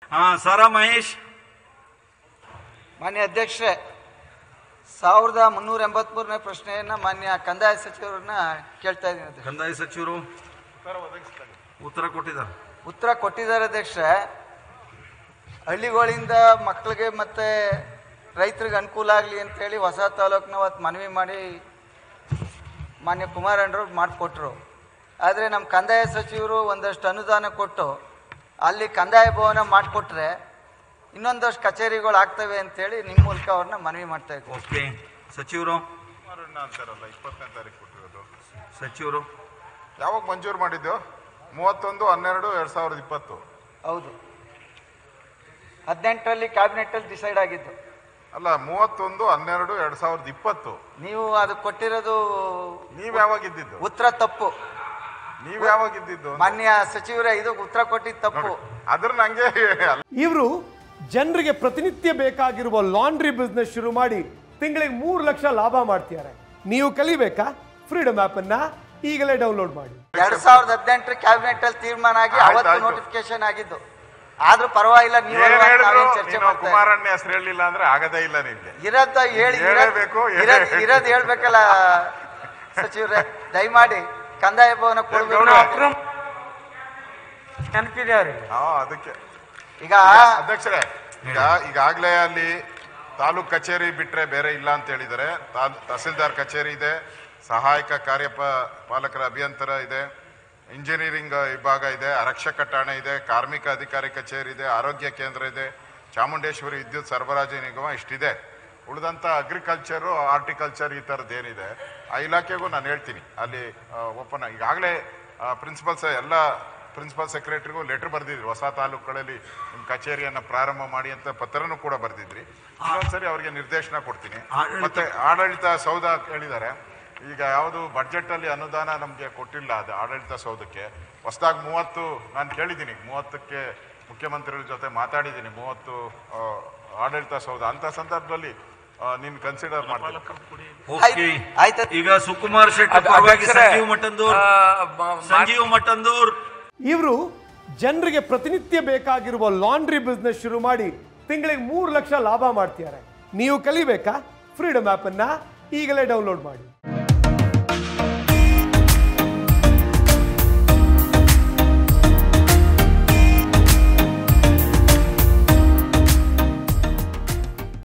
ಹಾ ಸಾರಾ ಮಹೇಶ್ ಮಾನ್ಯ ಅಧ್ಯಕ್ಷರೇ ಸಾವಿರದ ಮುನ್ನೂರ ಎಂಬತ್ಮೂರನೇ ಪ್ರಶ್ನೆಯನ್ನ ಮಾನ್ಯ ಕಂದಾಯ ಸಚಿವರನ್ನ ಕೇಳ್ತಾ ಇದ್ದೀನಿ ಅಧ್ಯಕ್ಷ. ಕಂದಾಯ ಸಚಿವರು ಉತ್ತರ ಕೊಟ್ಟಿದ್ದಾರೆ ಉತ್ತರ ಕೊಟ್ಟಿದ್ದಾರೆ ಅಧ್ಯಕ್ಷರೇ ಹಳ್ಳಿಗಳಿಂದ ಮಕ್ಕಳಿಗೆ ಮತ್ತೆ ರೈತರಿಗೆ ಅನುಕೂಲ ಆಗಲಿ ಅಂತೇಳಿ ಹೊಸ ತಾಲೂಕಿನ ಅವತ್ತು ಮನವಿ ಮಾಡಿ ಮಾನ್ಯ ಕುಮಾರಣ್ಣರು ಮಾಡಿಕೊಟ್ರು ಆದರೆ ನಮ್ಮ ಕಂದಾಯ ಸಚಿವರು ಒಂದಷ್ಟು ಅನುದಾನ ಕೊಟ್ಟು ಅಲ್ಲಿ ಕಂದಾಯ ಭವನ ಮಾಡಿಕೊಟ್ರೆ ಇನ್ನೊಂದಷ್ಟು ಕಚೇರಿಗಳು ಆಗ್ತವೆ ಅಂತೇಳಿ ನಿಮ್ಮ ಮೂಲಕ ಅವ್ರನ್ನ ಮನವಿ ಮಾಡ್ತಾ ಇದ್ದೀವಿ ಓಕೆ ಸಚಿವರು ಕುಮಾರಣ್ಣ ಅಂತಾರಲ್ಲ ಇಪ್ಪತ್ತನೇ ತಾರೀಕು ಕೊಟ್ಟಿರೋದು ಸಚಿವರು ಯಾವಾಗ ಮಂಜೂರು ಮಾಡಿದ್ದು ಮೂವತ್ತೊಂದು ಹನ್ನೆರಡು ಎರಡ್ ಸಾವಿರದ ಇಪ್ಪತ್ತು ಹೌದು ಹದಿನೆಂಟರಲ್ಲಿ ಕ್ಯಾಬಿನೆಟ್ಟಲ್ಲಿ ಡಿಸೈಡ್ ಆಗಿದ್ದು ಅಲ್ಲ ಮೂವತ್ತೊಂದು ಹನ್ನೆರಡು ಎರಡ್ ಸಾವಿರದ ಇಪ್ಪತ್ತು ನೀವು ಅದು ಕೊಟ್ಟಿರೋದು ನೀವ್ ಯಾವಾಗ ಇದ್ದಿದ್ದು ಉತ್ತರ ತಪ್ಪು ನೀವ್ ಯಾವಾಗ ಇದ್ದಿದ್ದು ಮಾನ್ಯ ಸಚಿವರೇ ಇದು ಉತ್ತರ ಕೊಟ್ಟಿದ್ದು ತಪ್ಪು ಅದ್ರ ನಂಗೆ ಇವರು ಜನರಿಗೆ ಪ್ರತಿನಿತ್ಯ ಬೇಕಾಗಿರುವ ಲಾಂಡ್ರಿ ಬಿಸ್ನೆಸ್ ಶುರು ಮಾಡಿ ತಿಂಗಳಿಗೆ ಮೂರು ಲಕ್ಷ ಲಾಭ ಮಾಡ್ತಿದ್ದಾರೆ ನೀವು ಕಲಿಬೇಕಾ ಫ್ರೀಡಮ್ ಆಪ್ ಅನ್ನ ಈಗಲೇ ಡೌನ್ಲೋಡ್ ಮಾಡಿ ಎರಡ್ ಸಾವಿರದ ಹದಿನೆಂಟರ ಕ್ಯಾಬಿನೆಟ್ ಅಲ್ಲಿ ತೀರ್ಮಾನ ಆಗಿ ಆಯ್ತು, ಅವತ್ತು ಆಯ್ತು. ನೋಟಿಫಿಕೇಶನ್ ಆಗಿದ್ದು ಆದ್ರೂ ಪರವಾಗಿಲ್ಲ ನೀವು ಏನ್ ಹೇಳಿದ್ರು ನಾವೇನ್ ಚರ್ಚೆ ನೀನು ಮಾಡ್ತಾ ಇಲ್ಲ. ಕುಮಾರಣ್ಣ ಹೆಸರು ಹೇಳಿಲ್ಲ ಅಂದ್ರೆ ಆಗದೇ ಇಲ್ಲ ನಿಮ್ಗೆ ಇರೋದ ಹೇಳಿ ಹೇಳಬೇಕು, ಇರೋದ್ ಹೇಳಬೇಕು. ಇರೋದ್ ಹೇಳ್ಬೇಕಲ್ಲ ಸಚಿವರೇ ದಯಮಾಡಿ ಕಂದಾಯ ಭವನ ಕೊಡಬೇಕು ನೆನಪಿದೆ ಅವ್ರಿಗೆ ಹಾ ಅದಕ್ಕೆ ಈಗ ಅಧ್ಯಕ್ಷರೇ ಈಗ ಈಗಾಗಲೇ ಅಲ್ಲಿ ತಾಲೂಕ್ ಕಚೇರಿ ಬಿಟ್ರೆ ಬೇರೆ ಇಲ್ಲ ಅಂತ ಹೇಳಿದ್ದಾರೆ ತಾಲ್- ತಹಸೀಲ್ದಾರ್ ಕಚೇರಿ ಇದೆ ಸಹಾಯಕ ಕಾರ್ಯಪ ಪಾಲಕರ ಅಭಿಯಂತರ ಇದೆ ಇಂಜಿನಿಯರಿಂಗ್ ವಿಭಾಗ ಇದೆ ಆರಕ್ಷಕ ಠಾಣೆ ಇದೆ ಕಾರ್ಮಿಕ ಅಧಿಕಾರಿ ಕಚೇರಿ ಇದೆ ಆರೋಗ್ಯ ಕೇಂದ್ರ ಇದೆ ಚಾಮುಂಡೇಶ್ವರಿ ವಿದ್ಯುತ್ ಸರಬರಾಜು ನಿಗಮ ಇಷ್ಟಿದೆ ಉಳಿದಂತ ಅಗ್ರಿಕಲ್ಚರು ಆರ್ಟಿಕಲ್ಚರ್ ಈ ಥರದ್ದು ಏನಿದೆ ಆ ಇಲಾಖೆಗೂ ನಾನು ಹೇಳ್ತೀನಿ ಅಲ್ಲಿ ಓಪನ್ ಈಗಾಗಲೇ ಪ್ರಿನ್ಸಿಪಲ್ಸ್ ಎಲ್ಲ ಪ್ರಿನ್ಸಿಪಲ್ ಸೆಕ್ರೆಟರಿಗೂ ಲೆಟರ್ ಬರೆದಿದ್ರಿ ಹೊಸ ತಾಲೂಕುಗಳಲ್ಲಿ ನಿಮ್ಮ ಕಚೇರಿಯನ್ನ ಪ್ರಾರಂಭ ಮಾಡಿ ಅಂತ ಪತ್ರನೂ ಕೂಡ ಬರೆದಿದ್ರಿ ಇನ್ನೊಂದ್ಸರಿ ಅವರಿಗೆ ನಿರ್ದೇಶನ ಕೊಡ್ತೀನಿ ಆಡಳಿತ- ಮತ್ತೆ ಆಡಳಿತ ಸೌಧ ಹೇಳಿದ್ದಾರೆ ಈಗ ಯಾವುದು ಬಡ್ಜೆಟ್ ಅಲ್ಲಿ ಅನುದಾನ ನಮಗೆ ಕೊಟ್ಟಿಲ್ಲ ಅದು ಆಡಳಿತ ಸೌಧಕ್ಕೆ ಹೊಸದಾಗಿ ಮೂವತ್ತು ನಾನು ಕೇಳಿದ್ದೀನಿ ಮೂವತ್ತಕ್ಕೆ ಮುಖ್ಯಮಂತ್ರಿಗಳ ಜೊತೆ ಮಾತಾಡಿದ್ದೀನಿ ಮೂವತ್ತು ಆ, ಆಡಳಿತ ಸೌಧ ಅಂತ ಸಂದರ್ಭದಲ್ಲಿ ಆ, ನೀನು ಕನ್ಸಿಡರ್ ಮಾಡ್ತೀನಿ ಓಕೆ ಆಯ್ತು. ಈಗ ಸುಕುಮಾರ್ ಶೆಟ್ಟಿ ಅದ್- ಪರವಾಗಿ ಅಧ್ಯಕ್ಷರೇ, ಸಂಜೀವ್ ಮಠಂದೂರ್ ಆ, ಮ- ಸಂಜೀವ್ ಮಠಂದೂರ್ ಇವರು ಜನರಿಗೆ ಪ್ರತಿನಿತ್ಯ ಬೇಕಾಗಿರುವ ಲಾಂಡ್ರಿ ಬಿಸ್ನೆಸ್ ಶುರು ಮಾಡಿ ತಿಂಗಳಿಗೆ ಮೂರು ಲಕ್ಷ ಲಾಭ ಮಾಡ್ತಿದ್ದಾರೆ ನೀವು ಕಲಿಬೇಕಾ ಫ್ರೀಡಮ್ ಆಪ್ ಅನ್ನ ಈಗಲೇ ಡೌನ್ಲೋಡ್ ಮಾಡಿ